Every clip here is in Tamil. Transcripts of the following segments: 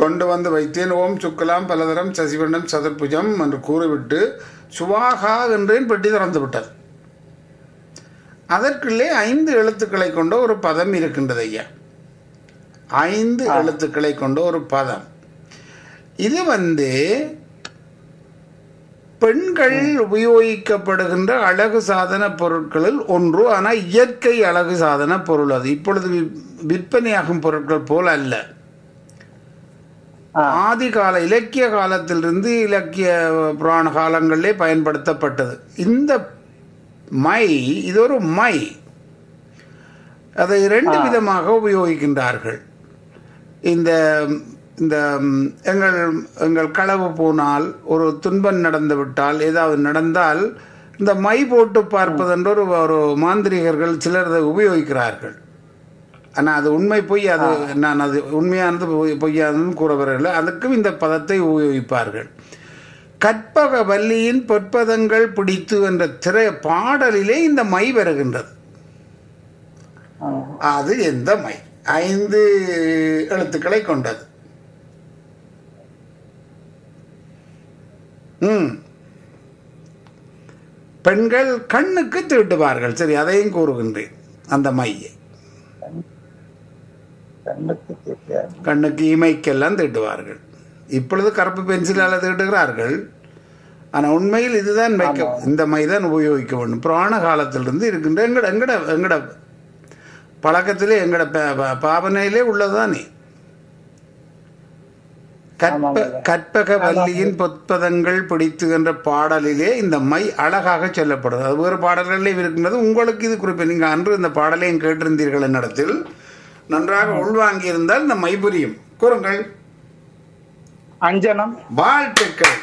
கொண்டு வந்து வைத்தேன் ஓம் சுக்கலாம் பலதரம் சசிவண்ணம் சதுர்புஜம் என்று கூறிவிட்டு சுவாகா என்றேன் பெட்டி திறந்து விட்டது அதற்குள்ளே ஐந்து எழுத்துக்களை கொண்ட ஒரு பதம் இருக்கின்றது ஐயா ஐந்து எழுத்துக்களை கொண்ட ஒரு பதம் இது வந்து பெண்கள் உபயோகிக்கப்படுகின்ற அழகு சாதன பொருட்களில் ஒன்று ஆனால் இயற்கை அழகு சாதன பொருள் அது இப்பொழுது வி- விற்பனையாகும் பொருட்கள் போல் அல்ல ஆ. ஆதி கால இலக்கிய காலத்திலிருந்து இலக்கிய புராண காலங்களிலே பயன்படுத்தப்பட்டது இந்த மை இது ஒரு மை அதை ரெண்டு விதமாக உபயோகிக்கின்றார்கள் இந்த இந்த ம், எங்கள் எங்கள் களவு போனால் ஒரு துன்பம் நடந்து விட்டால் ஏதாவது நடந்தால் இந்த மை போட்டு பார்ப்பதென்று ஒரு ஒரு மாந்திரிகர்கள் சிலர் அதை உபயோகிக்கிறார்கள் ஆனால் அது உண்மை பொய் அது நான் அது உண்மையானது பொய்- பொய்யானதுன்னு கூற வரவில்லை அதுக்கும் இந்த பதத்தை உபயோகிப்பார்கள் கற்பக வல்லியின் பொற்பதங்கள் பிடித்து என்ற திரை பாடலிலே இந்த மை வருகின்றது ஆ. அது எந்த மை ஐந்து எழுத்துக்களை கொண்டது ம் பெண்கள் கண்ணுக்கு தீட்டுவார்கள் சரி அதையும் கூறுகின்றேன் அந்த மையை கண்ணுக்கு தெரியாது கண்ணுக்கு இமைக்கெல்லாம் தீட்டுவார்கள் இப்பொழுது கருப்பு பென்சிலால் தீட்டுகிறார்கள் ஆனால் உண்மையில் இதுதான் வைக்க இந்த மை தான் உபயோகிக்க வேண்டும் புராண காலத்திலிருந்து இருக்கின்ற எங்கட எங்கட எங்கட பழக்கத்திலே எங்கட ப- ப- பாவனையிலே உள்ளதுதானே கற்ப கற்பக வல்லியின் பொற்பதங்கள் பிடித்து என்ற பாடலிலே இந்த மை அழகாக சொல்லப்படுது அது வேறு பாடல்களிலே இருக்கின்றது உங்களுக்கு இது குறிப்பு நீங்கள் அன்று இந்த பாடலையும் கேட்டிருந்தீர்கள் என்னிடத்தில் நன்றாக உள்வாங்கி இருந்தால் இந்த மை புரியும் கூறுங்கள் அஞ்சனம் வாழ்த்துக்கள்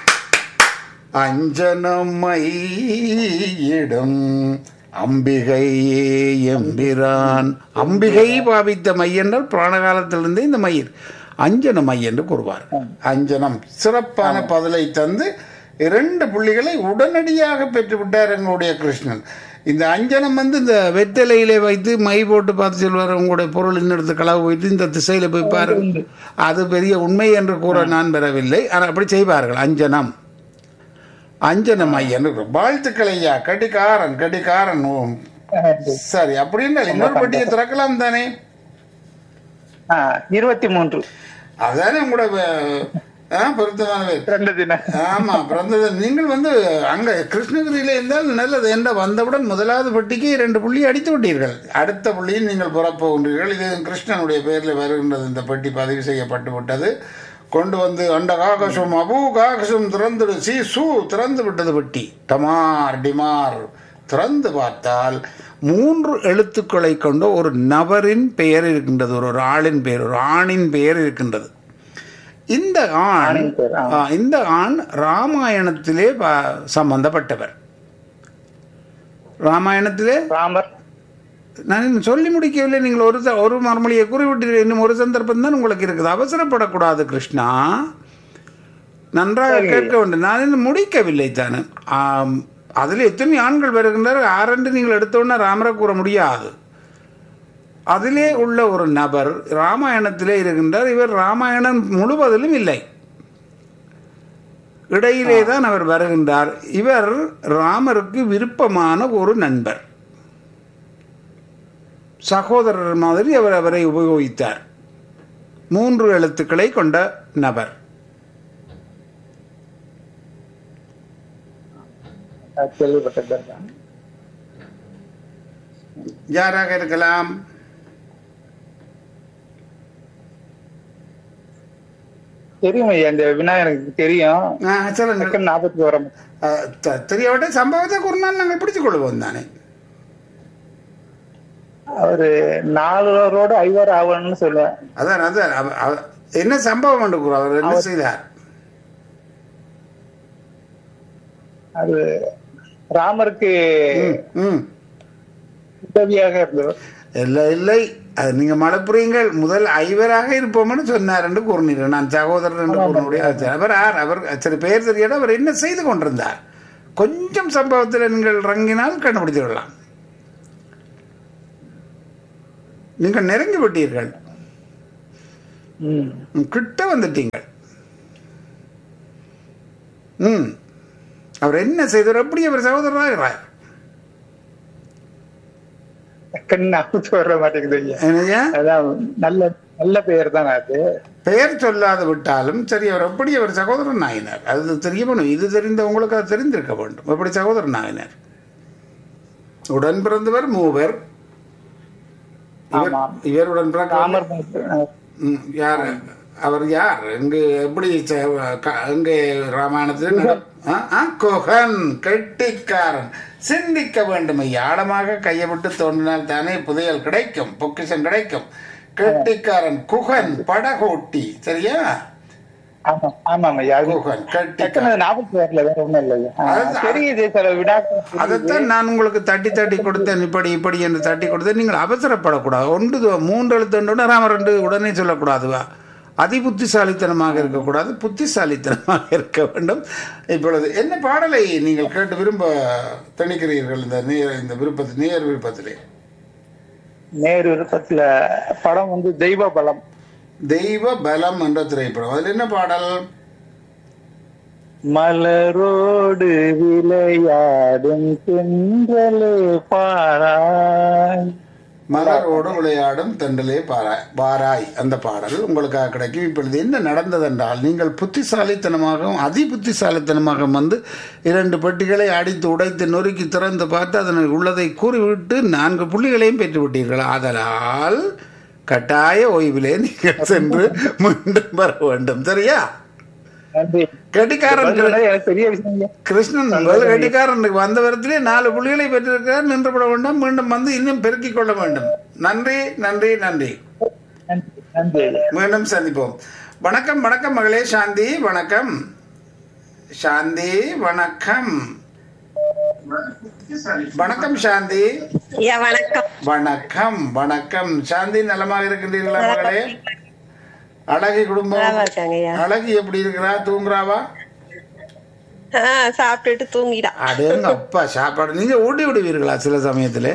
அஞ்சனமையிடம் அம்பிகையே எம்பிரான் அம்பிகை பாவித்த மை என்றால் புராண காலத்திலிருந்தே இந்த மயிர் அஞ்சன மை என்று கூறுவார் அஞ்சனம் சிறப்பான பதிலை தந்து இரண்டு புள்ளிகளை உடனடியாக பெற்றுவிட்டார் எங்களுடைய கிருஷ்ணன் இந்த அஞ்சனம் வந்து இந்த வெத்தலையிலே வைத்து மை போட்டு பார்த்து சொல்வார் உங்களுடைய பொருள் இன்னெடுத்து களவு போயிட்டு இந்த திசையில போய் பாருங்க அது பெரிய உண்மை என்று கூற நான் பெறவில்லை ஆனால் அப்படி செய்வார்கள் அஞ்சனம் அஞ்சனம் ஐயன் வாழ்த்துக்கள் ஐயா கடிகாரன் கடிகாரன் ஓம் சரி அப்படின்னா இன்னொரு பட்டியை திறக்கலாம் தானே ஆ, இருபத்தி மூன்று அதானே உங்களோட ஆ, பொருத்தமான பேர் ரெண்டு தினம் ஆமா பிறந்தது நீங்கள் வந்து அங்க கிருஷ்ணகிரியில இருந்தால் நல்லது என்ற வந்தவுடன் முதலாவது பட்டிக்கு இரண்டு புள்ளி அடித்து விட்டீர்கள் அடுத்த புள்ளியில் நீங்கள் புறப்போகின்றீர்கள் இது கிருஷ்ணனுடைய பெயரில் வருகின்றது இந்த பெட்டி பதிவு செய்யப்பட்டு விட்டது கொண்டு வந்து அண்ட காகசம் அபூ காகசம் திறந்துடு சி சு திறந்து விட்டது பெட்டி டமார் டிமார் திறந்து பார்த்தால் மூன்று எழுத்துக்களை கொண்ட ஒரு நபரின் பெயர் இருக்கின்றது ஒரு ஒரு ஆளின் பெயர் ஒரு ஆணின் பெயர் இருக்கின்றது இந்த ஆண் ஆணின் பெயர், ஆ. ஆ, இந்த ஆண் ராமாயணத்திலே ப- சம்பந்தப்பட்டவர் ராமாயணத்திலே ராமர் நான் இன்னும் சொல்லி முடிக்கவில்லை நீங்கள் ஒரு ச- ஒரு மறுமொழியை கூறிவிட்டீர்கள் இன்னும் ஒரு சந்தர்ப்பம் தான் உங்களுக்கு இருக்குது அவசரப்படக்கூடாது கிருஷ்ணா நன்றாக கேட்க வேண்டும் நான் இன்னும் முடிக்கவில்லை தானே ஆம், அதில் எத்தனை ஆண்கள் வருகின்றார் ஆரென்று நீங்கள் எடுத்தோன்னா ராமரை கூற முடியாது அதிலே உள்ள ஒரு நபர் ராமாயணத்திலே இருக்கின்றார் இவர் ராமாயணம் முழுவதிலும் இல்லை இடையிலே தான் அவர் வருகின்றார் இவர் ராமருக்கு விருப்பமான ஒரு நண்பர் சகோதரர் மாதிரி அவர் அவரை உபயோகித்தார் மூன்று எழுத்துக்களை கொண்ட நபர் நான் கேள்விப்பட்டிருக்கேன் யாராக இருக்கலாம் தெரியும் ஐயா இந்த வினா எனக்கு தெரியும் ஆ, சொல்லுங்க டக்குன்னு ஞாபகத்துக்கு வர மாட்டேங்குது. ஆ, த- தெரியாவிட்ட சம்பவத்தை கூறினால் நாங்கள் பிடித்துக் கொள்வோம் தானே அவரு நாலுவரோட ஐவர் ஆகணும்னு சொல்லுவேன் அதான் அதான் அவ- அவ- என்ன சம்பவம் என்று கூறு அவர் என்ன செய்தார் அது ராமருக்கு ம், ம் உதவியாக இருந்தவர் இல்லை இல்லை அது நீங்க மடப்புறீங்கள் முதல் ஐவராக இருப்போம்னு சொன்னார் என்று கூறினீர்கள் நான் சகோதரர் என்று கூறினுடைய அவர் யார் அவர் சரி பெயர் தெரியாத அவர் என்ன செய்து கொண்டிருந்தார் கொஞ்சம் சம்பவத்தில் நீங்கள் இறங்கினால் கண்டுபிடித்து விடலாம் நீங்கள் நெருங்கி விட்டீர்கள் ம் ம், கிட்ட வந்துட்டீங்க ம் அவர் என்ன செய்தார் எப்படி அவர் சகோதரராகிறார் டக்குன்னு அவுத்து வர மாட்டேங்குது ஐயா என்னையா அதான் நல்ல நல்ல பெயர் தான் அது பெயர் சொல்லாது விட்டாலும் சரி அவர் எப்படி அவர் சகோதரன் ஆகினார் அது தெரிய வேணும் இது தெரிந்தவங்களுக்கு அது தெரிந்திருக்க வேண்டும் எப்படி சகோதரன் ஆகினார் உடன் பிறந்தவர் மூவர் இவர்- ஆமாம். இவர் உடன் பிறக்க ராமர் ம், யார் அவர் யார் இங்கு எப்படி ச- க- இங்கே ராமாயணத்தில் நட- ஆ, ஆ, குகன் கெட்டிக்காரன் சிந்திக்க வேண்டும் ஐயா ஆழமாக கையை விட்டு தோன்றினால் தானே புதையல் கிடைக்கும் பொக்கிஷம் கிடைக்கும் கெட்டிக்காரன் குகன் படகோட்டி சரியா ஆமா ஆமாம் ஐயா அது குகன் கெட்டிக்காரன் டக்குன்னு ஞாபகத்துக்கு வரல வேற ஒண்ணும் இல்லை ஐயா ஆ, அது- தெரியுது சில விடாக்கள் அதைத்தான் நான் உங்களுக்கு தட்டி தட்டி கொடுத்தேன் இப்படி இப்படி என்று தட்டி கொடுத்தேன் நீங்கள் அவசரப்படக்கூடாது ஒன்று து- மூன்று எழுத்து ராம ரெண்டு உடனே சொல்லக்கூடாதுவா அதி புத்திசாலித்தனமாக இருக்கக்கூடாது புத்திசாலித்தனமாக இருக்க வேண்டும் இப்பொழுது என்ன பாடலை நீங்கள் கேட்டு விரும்ப திணிக்கிறீர்கள் இந்த நேர் இந்த விருப்பத்தில் நேர் விருப்பத்திலே நேரு விருப்பத்துல படம் வந்து தெய்வ பலம் தெய்வ பலம் என்ற திரைப்படம் அதில் என்ன பாடல் மலரோடு விளையாடும் தென்றலே பாராய் மலரோடு விளையாடும் தென்றலே பாராய் பாராய் அந்த பாடல் உங்களுக்காக கிடைக்கும் இப்பொழுது என்ன நடந்ததென்றால் நீங்கள் புத்திசாலித்தனமாகவும் அதி புத்திசாலித்தனமாக வந்து இரண்டு பெட்டிகளை அடித்து உடைத்து நொறுக்கி திறந்து பார்த்து அதனை உள்ளதை கூறிவிட்டு நான்கு புள்ளிகளையும் பெற்று விட்டீர்கள் ஆதலால் கட்டாய ஓய்விலே நீங்கள் சென்று மீண்டும் வர வேண்டும் சரியா நன்றி கெட்டிக்காரன் பதில் சொன்னது எனக்கு பெரிய விஷயம் ஐயா. கிருஷ்ணன் முதல் கெட்டிக்காரனுக்கு வந்த வரத்திலே நாலு புள்ளிகளை பெற்றிருக்கிறார் நின்றுவிட வேண்டும் மீண்டும் வந்து இன்னும் பெருக்கிக் கொள்ள வேண்டும் நன்றி நன்றி நன்றி நன்றி நன்றி ஐயா. மீண்டும் சந்திப்போம் வணக்கம் வணக்கம் மகளே சாந்தி வணக்கம் சாந்தி வணக்கம் வணக்கம் சாந்தி ஐயா வணக்கம் வணக்கம் வணக்கம் சாந்தி நலமாக இருக்கின்றீர்களா மகளே அழகி நல்லா குடும்பம் இருக்காங்க ஐயா அழகி எப்படி இருக்கிறா தூங்குறாவா ஆஹ் சாப்பிட்டுட்டு தூங்கிடா அடேங்க அப்பா சாப்பாடு நீங்க ஊட்டி விடுவீர்களா சில சமயத்துல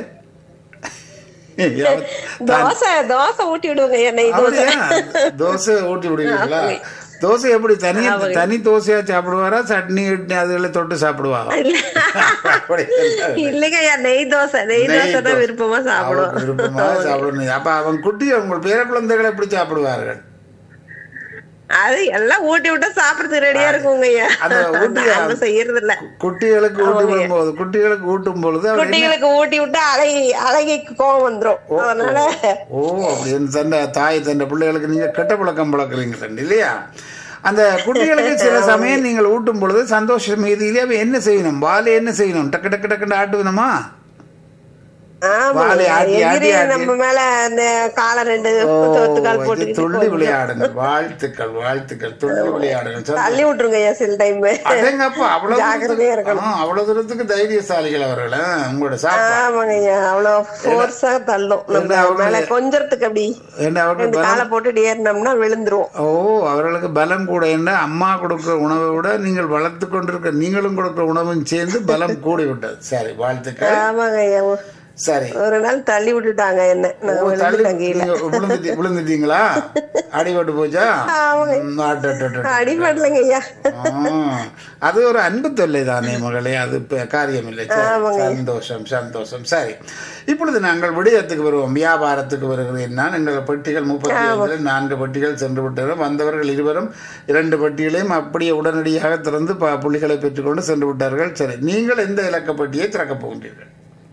தோசை தோசை ஊட்டி விடுவாங்க ஐயா நெய் தோசை அப்படியா தோசை ஊட்டி விடுவீங்களா தோசை எப்படி தனியா தனி தோசையா சாப்பிடுவாரா சட்னி இட்னி அதுகளை தொட்டு சாப்பிடுவாங்க அப்படி இல்ல. இல்லைங்க ஐயா நெய் தோசை நெய் நெய் தோசை தான் தோசை. விருப்பமா சாப்பிடுவோம் அவருக்கு விருப்பமாக சாப்பிடணும் அப்ப அவன் குட்டி உங்கள் பேர குழந்தைகளை எப்படி சாப்பிடுவார்கள் அது எல்லாம் ஊட்டி விட்டா சாப்பிடறதுக்கு ரெடியா இருக்குங்க ஐயா அந்த ஊட்டி- நாம செய்யறது இல்ல குட்டிகளுக்கு ஊட்டி விடும்போது குட்டிகளுக்கு ஊட்டும் பொழுது அவர் என்ன- குட்டிகளுக்கு ஊட்டி விட்டா அழகி அழகிக்கு கோவம் வந்துரும் அதனால ஓ அப்படின்னு தந்த தாய் தந்த பிள்ளைகளுக்கு நீங்க கெட்ட பழக்கம் பழக்கிறீங்க தண்டி இல்லையா அந்த குட்டிகளுக்கு சில சமயம் நீங்கள் ஊட்டும் பொழுது சந்தோஷ மீதியிலே அவ என்ன செய்யணும் வாலை என்ன செய்யணும் டக்கு டக்கு டக்குன்னு ஆட்டுவினமா ஆமா வாலை ஆட்டி, எதிரி ஆட்டி, ஆட்டி. நம்ம மேல அந்த காலை ரெண்டு ஓ, தொத்துக்கால் இது போட்டுக்கிட்டு துள்ளி கொஞ்சம் விளையாடுங்கள் வாழ்த்துக்கள் வாழ்த்துக்கள் துள்ளி விளையாடுங்கள் சந்தோஷம். தள்ளி விட்டுருங்க ஐயா சில டைம் அடேங்கப்பா அவ்வளவு ஜாக்கிரதையா தூரத்துக்கு- இருக்கணும். ஆ, அவ்வளவு தூரத்துக்கு தைரியசாலிகள் அவர்கள் ஆ, உங்களோட சாப்பா ஆமாங்க ஐயா அவ்வளவு ஃபோர்ஸா தள்ளும் என்ன நம்ம அவங்க- மேல கொஞ்சறதுக்கு அப்படி ஏன்னா அவர்கள் ரெண்டு பலம் காலை போட்டுட்டு ஏறினோம்னா விழுந்துரும் ஓ அவர்களுக்கு பலம் கூட என்ன அம்மா கொடுக்கிற உணவை விட நீங்கள் வளர்த்து கொண்டிருக்க நீங்களும் கொடுக்கிற உணவும் சேர்ந்து பலம் கூடி விட்டது சரி வாழ்த்துக்கள் ஆமாங்க ஐயா சரி ஒரு நாள் தள்ளி விட்டுட்டாங்க என்ன நான் ஓ, தள்ளி விழுந்துட்டேன் கீழே நீங்க விழுந்துட்டி- விழுந்துட்டீங்களா அடிபட்டு போச்சா ஆமாங்க. ம், அடடடட. அடிபடலைங்க ஐயா ஆ, அது ஒரு அன்பு தொல்லை தானே மகளே அது இப்ப காரியம் இல்லை சரி, சந்தோஷம் சந்தோஷம் சரி இப்பொழுது நாங்கள் விடயத்துக்கு வருவோம் வியாபாரத்துக்கு வருகிறேன் நான் எங்கள் பெட்டிகள் முப்பத்தி ஐந்துல நான்கு பெட்டிகள் சென்று விட்டனர் வந்தவர்கள் இருவரும் இரண்டு பெட்டிகளையும் அப்படியே உடனடியாக திறந்து ப- புள்ளிகளை பெற்றுக்கொண்டு சென்று விட்டார்கள் சரி நீங்கள் எந்த இலக்க பெட்டியை திறக்கப் போகின்றீர்கள்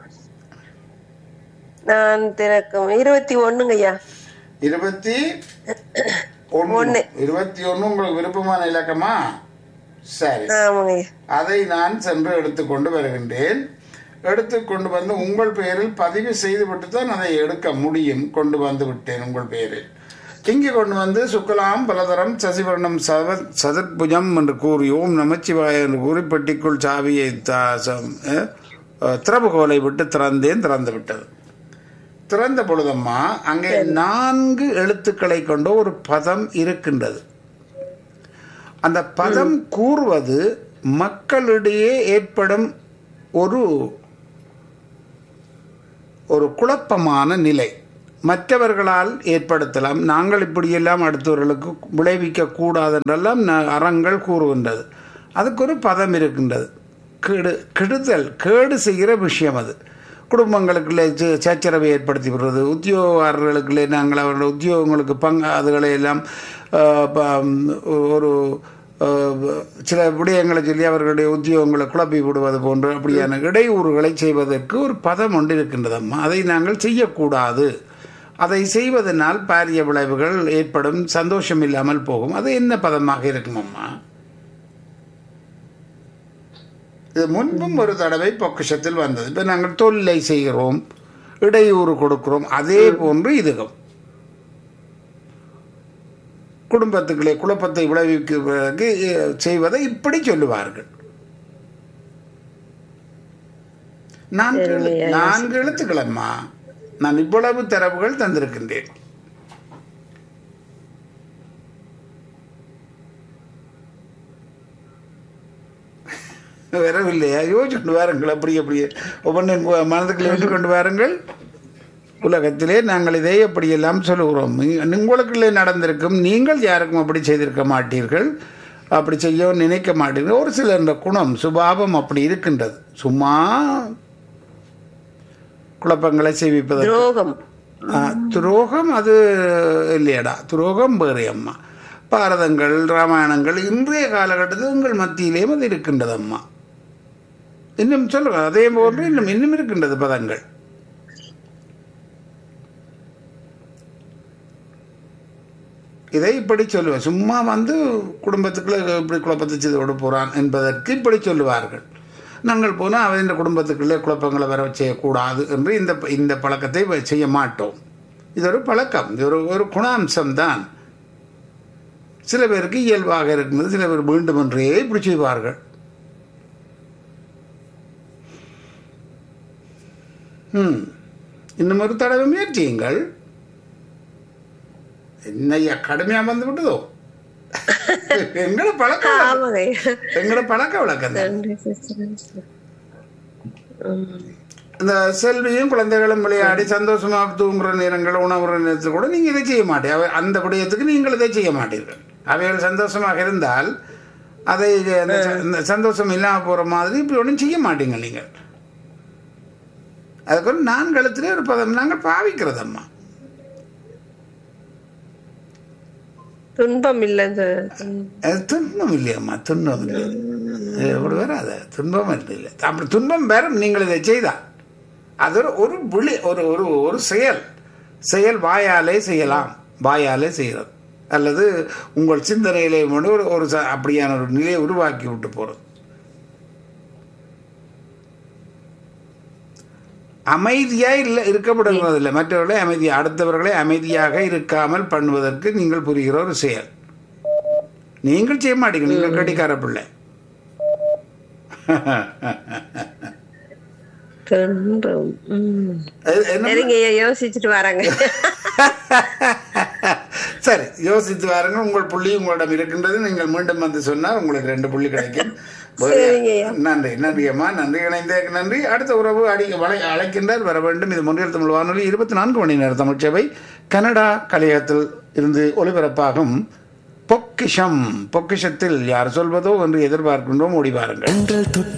நான் திறக்கும் இருபத்தி ஒண்ணுங்க ஐயா இருபத்தி ஒன்று இருபத்தி ஒன்று உங்களுக்கு விருப்பமான இலக்கமா சரி ஆமாங்க ஐயா அதை நான் சென்று எடுத்துக்கொண்டு வருகின்றேன் எடுத்துக்கொண்டு வந்து உங்கள் பெயரில் பதிவு செய்துவிட்டு தான் அதை எடுக்க முடியும் கொண்டு வந்து விட்டேன் உங்கள் பெயரில் இங்கே கொண்டு வந்து சுக்கலாம் பலதரம் சசிவர்ணம் சவ சதுர்புஜம் என்று கூறி ஓம் நமச்சிவாய என்று கூறி பெட்டிக்குள் சாவியை த- ச- அஹ், அஹ், திறவுகோலை விட்டு திறந்தேன் திறந்து விட்டது திறந்த பொழுதம்மா அங்கே நான்கு எழுத்துக்களை கொண்ட ஒரு பதம் இருக்கின்றது அந்த பதம் கூறுவது மக்களிடையே ஏற்படும் ஒரு ஒரு குழப்பமான நிலை மற்றவர்களால் ஏற்படுத்தலாம் நாங்கள் இப்படியெல்லாம் அடுத்தவர்களுக்கு விளைவிக்க கூடாது என்றெல்லாம் ந- அறங்கள் கூறுகின்றது அதுக்கு ஒரு பதம் இருக்கின்றது கெடு கெடுதல் கேடு செய்கிற விஷயம் அது குடும்பங்களுக்குள்ளே ச- சச்சரவை ஏற்படுத்தி விடுறது உத்தியோகர்களுக்குள்ளே நாங்கள் அவர்களுடைய உத்தியோகங்களுக்கு பங்கு அதுகளை எல்லாம் ஆஹ், ப- ஒரு ஆஹ், சில விடயங்களை சொல்லி அவர்களுடைய உத்தியோகங்களை குழப்பி விடுவது போன்ற அப்படியான இடையூறுகளை செய்வதற்கு ஒரு பதம் ஒன்று இருக்கின்றதம்மா அதை நாங்கள் செய்யக்கூடாது அதை செய்வதனால் பாரிய விளைவுகள் ஏற்படும் சந்தோஷம் இல்லாமல் போகும் அது என்ன பதமாக இருக்கும் அம்மா இது முன்பும் ஒரு தடவை பொக்கிஷத்தில் வந்தது இப்போ நாங்கள் தொல்லை செய்கிறோம் இடையூறு கொடுக்கிறோம் அதே போன்று இதுவும் குடும்பத்துக்குள்ளே குழப்பத்தை விளைவிக்கிறதுக்கு அஹ், செய்வதை இப்படி சொல்லுவார்கள் நான்கு எழு- சரிங்க. நான்கு எழுத்துக்களம்மா நான் இவ்வளவு தரவுகள் தந்திருக்கின்றேன் வரவில்லையா யோசிச்சு கொண்டு வாருங்கள் அப்படி அப்படியே ஒவ்வொன்றும் மனதுக்குள்ள ஏற்று கொண்டு வாருங்கள் உலகத்திலே நாங்கள் இதை அப்படியெல்லாம் சொல்லுகிறோம் நீ- உங்களுக்குள்ளே நடந்திருக்கும் நீங்கள் யாருக்கும் அப்படி செய்திருக்க மாட்டீர்கள் அப்படி செய்ய நினைக்க மாட்டீர்கள் ஒரு சிலர் இந்த குணம் சுபாவம் அப்படி இருக்கின்றது சும்மா குழப்பங்களை செய்விப்பதற்கு துரோகம் ஆ, துரோகம் அது இல்லையடா துரோகம் வேறு அம்மா பாரதங்கள் ராமாயணங்கள் இன்றைய காலகட்டத்தில் உங்கள் மத்தியிலேயும் அது இருக்கின்றது அம்மா இன்னும் சொல்லுங்க அதே போன்று இன்னும் இன்னும் இருக்கின்றது பதங்கள் இதை இப்படி சொல்லுவேன் சும்மா வந்து குடும்பத்துக்குள்ள இப்படி குழப்பத்தை செய்து விட போகிறான் என்பதற்கு இப்படி சொல்லுவார்கள் நாங்கள் போனால் அவன் இந்த குடும்பத்துக்குள்ளே குழப்பங்களை வர செய்யக்கூடாது என்று இந்த இந்த பழக்கத்தை வ- செய்ய மாட்டோம் இது ஒரு பழக்கம் இது ஒரு ஒரு குணாம்சம் தான் சில பேருக்கு இயல்பாக இருக்கிறது சில பேர் மீண்டும் என்றே இப்படி செய்வார்கள் ம் இன்னும் ஒரு தடவை முயற்சியுங்கள் என்னையா கடுமையா வந்து விட்டதோ எங்கட பழக்க வழக்கம். ஆமாங்க ஐயா எங்கட பழக்க வழக்கம் தான் நன்றி சிஸ்டர் இந்த செல்வியும் குழந்தைகளும் விளையாடி சந்தோஷமா தூங்குற நேரங்கள் உணவுற நேரத்தில் கூட நீங்க இதை செய்ய மாட்டீங்க அவை- அந்த விடயத்துக்கு நீங்கள் இதை செய்ய மாட்டீர்கள் அவைகள் சந்தோஷமாக இருந்தால் அதை அந்த ச- அந்த சந்தோஷம் இல்லாமல் போற மாதிரி இப்படி ஒன்றும் செய்ய மாட்டீங்க நீங்கள் அதுக்கு ஒரு நான்கழுத்திலே ஒரு பதம் நாங்கள் பாவிக்கிறதம்மா துன்பம் இல்லைன்னு சொல்~ அது துன்பம் இல்லையம்மா துன்பம் இல்லை அது அப்படி வராது துன்பம் இல்லை அப்படி துன்பம் வேற நீங்கள் இதை செய்தால் அது ஒரு ஒரு விழி ஒரு ஒரு ஒரு செயல் செயல் வாயாலே செய்யலாம் வாயாலே செய்கிறது அல்லது உங்கள் சிந்தனையிலே மட்டும் ஒரு ஒரு ச- அப்படியான ஒரு நிலையை உருவாக்கி விட்டு போகிறது அமைதியாக இல்லை இருக்கப்படுவதில்லை மற்றவர்களை அமைதி அடுத்தவர்களை அமைதியாக இருக்காமல் பண்ணுவதற்கு நீங்கள் புரிகிற ஒரு செயல் நீங்கள் செய்ய மாட்டீங்க நீங்கள் கட்டிக்கார பிள்ளை துன்பம் உம். அது என்ன சரிங்க ஐயா யோசிச்சுட்டு வராங்க சரி யோசித்து வாருங்க உங்கள் புள்ளி உங்களிடம் இருக்கின்றது நீங்கள் மீண்டும் வந்து சொன்னால் உங்களுக்கு ரெண்டு புள்ளி கிடைக்கும் சரிங்க ஐயா. நன்றி நன்றி அம்மா நன்றி இணைந்த நன்றி அடுத்த உறவு அடி வளை அழைக்கின்றார் வர வேண்டும் இது முன்னில் தமிழ் வானொலி இருபத்தி நான்கு மணி நேர தமிழ்ச்சபை கனடா கலையகத்தில் இருந்து ஒளிபரப்பாகும் பொக்கிஷம் பொக்கிஷத்தில் யார் சொல்வதோ என்று எதிர்பார்க்கின்றோம் ஓடி வாருங்கள்